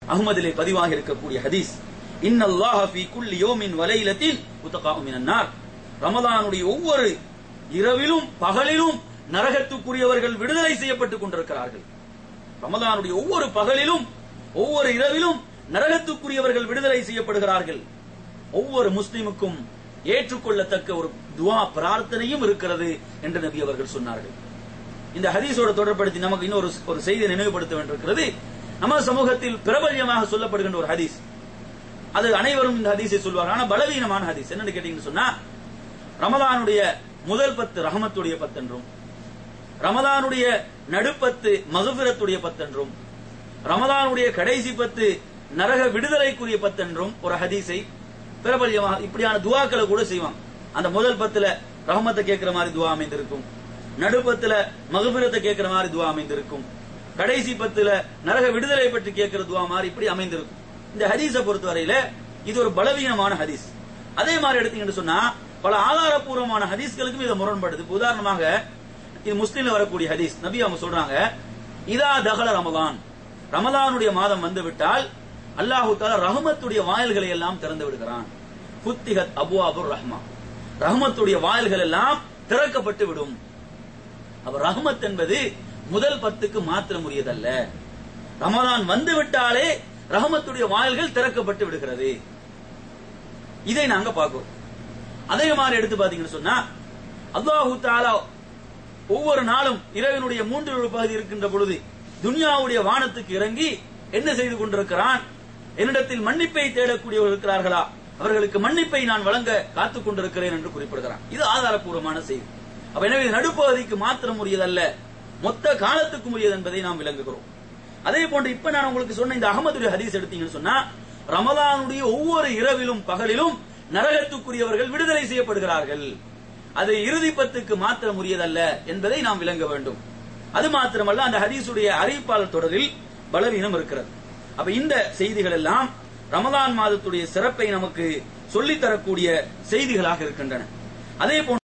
அகமதிலே பதிவாக இருக்கக்கூடிய ஹதீஸ் இன்னல்லாஹ ஃபீ குல்லி யௌமின் வலைலத்தின் உத்தகாஉ மினன் நார் ரமலானுடைய ஒவ்வொரு இரவிலும் பகலிலும் நரகத்துக்குரியவர்கள் விடுதலை செய்யப்பட்டுக் கொண்டிருக்கிறார்கள் ரமலானுடைய ஒவ்வொரு பகலிலும் ஒவ்வொரு இரவிலும் நரகத்துக்குரியவர்கள் விடுதலை செய்யப்படுகிறார்கள் ஒவ்வொரு முஸ்லிமுக்கும் ஏற்றுக்கொள்ளத்தக்க ஒரு துவா பிரார்த்தனையும் இருக்கிறது என்று நபி அவர்கள் சொன்னார்கள் இந்த ஹதீஸோட தொடர்படுத்தி நமக்கு இன்னொரு ஒரு செய்தியை நினைவுபடுத்த வேண்டியிருக்கிறது நம்ம சமூகத்தில் பிரபல்யமாக சொல்லப்படுகின்ற ஒரு ஹதீஸ் அது அனைவரும் இந்த ஹதீஸை சொல்வார்கள் ஆனா பலவீனமான ஹதீஸ் என்னன்னு கேட்டீங்கன்னு சொன்னா ரமலானுடைய முதல் பத்து ரஹமத்துடைய பத்தென்றும் ரமலானுடைய நடுப்பத்து மகபிரத்துடைய பத்தென்றும் ரமலானுடைய கடைசி பத்து நரக விடுதலைக்குரிய பத்தென்றும் ஒரு ஹதீஸை பிரபல்யமாக இப்படியான துவாக்களை கூட செய்வாங்க அந்த முதல் பத்துல ரஹமத்தை கேட்கிற மாதிரி துவா அமைந்திருக்கும் நடுப்பத்துல மகபிரத்தை கேட்கிற மாதிரி துவா அமைந்திருக்கும் கடைசி பத்துல நரக விடுதலை பற்றி கேட்கிற துவா மாதிரி இப்படி அமைந்திருக்கும் இந்த ஹதீஸை பொறுத்தவரையில இது ஒரு பலவீனமான ஹதீஸ் அதே மாதிரி எடுத்தீங்கன்னு சொன்னா பல ஆதாரப்பூர்வமான ஹதீஸ்களுக்கும் இது முரண்படுது இப்ப உதாரணமாக இது முஸ்லீம்ல வரக்கூடிய ஹதீஸ் நபி அவங்க சொல்றாங்க இதா தகல ரமலான் ரமலானுடைய மாதம் வந்து விட்டால் அல்லாஹு தாலா ரஹமத்துடைய வாயில்களை எல்லாம் திறந்து விடுகிறான் புத்திகத் அபுவாபுர் ரஹ்மா ரஹமத்துடைய வாயில்கள் எல்லாம் திறக்கப்பட்டு விடும் அப்ப ரஹமத் என்பது முதல் பத்துக்கு மாத்திரம் உரியதல்ல ரமலான் வந்து விட்டாலே ரஹமத்துடைய வாயில்கள் திறக்கப்பட்டு விடுகிறது இதை நாங்க பார்க்கிறோம் அதே மாதிரி எடுத்து பாத்தீங்கன்னு சொன்னா அல்லாஹு தாலா ஒவ்வொரு நாளும் இரவினுடைய மூன்று ஒரு பகுதி இருக்கின்ற பொழுது துனியாவுடைய வானத்துக்கு இறங்கி என்ன செய்து கொண்டிருக்கிறான் என்னிடத்தில் மன்னிப்பை தேடக்கூடியவர்கள் இருக்கிறார்களா அவர்களுக்கு மன்னிப்பை நான் வழங்க காத்துக் கொண்டிருக்கிறேன் என்று குறிப்பிடுகிறான் இது ஆதாரப்பூர்வமான செய்தி அப்ப எனவே இது நடுப்பகுதிக்கு மாத்திரம் உரியதல்ல மொத்த காலத்துக்கும் உரியது என்பதை நாம் விளங்குகிறோம் அதே போன்று இப்ப நான் உங்களுக்கு சொன்ன இந்த அகமதுடைய ஹதீஸ் எடுத்தீங்கன்னு சொன்னா ரமலானுடைய ஒவ்வொரு இரவிலும் பகலிலும் நரகத்துக்குரியவர்கள் விடுதலை செய்யப்படுகிறார்கள் அது இறுதி பத்துக்கு மாத்திரம் உரியதல்ல என்பதை நாம் விளங்க வேண்டும் அது மாத்திரமல்ல அந்த ஹதீஸுடைய அறிவிப்பாளர் தொடரில் பலவீனம் இருக்கிறது அப்ப இந்த செய்திகள் எல்லாம் ரமலான் மாதத்துடைய சிறப்பை நமக்கு சொல்லித்தரக்கூடிய செய்திகளாக இருக்கின்றன அதே போன்று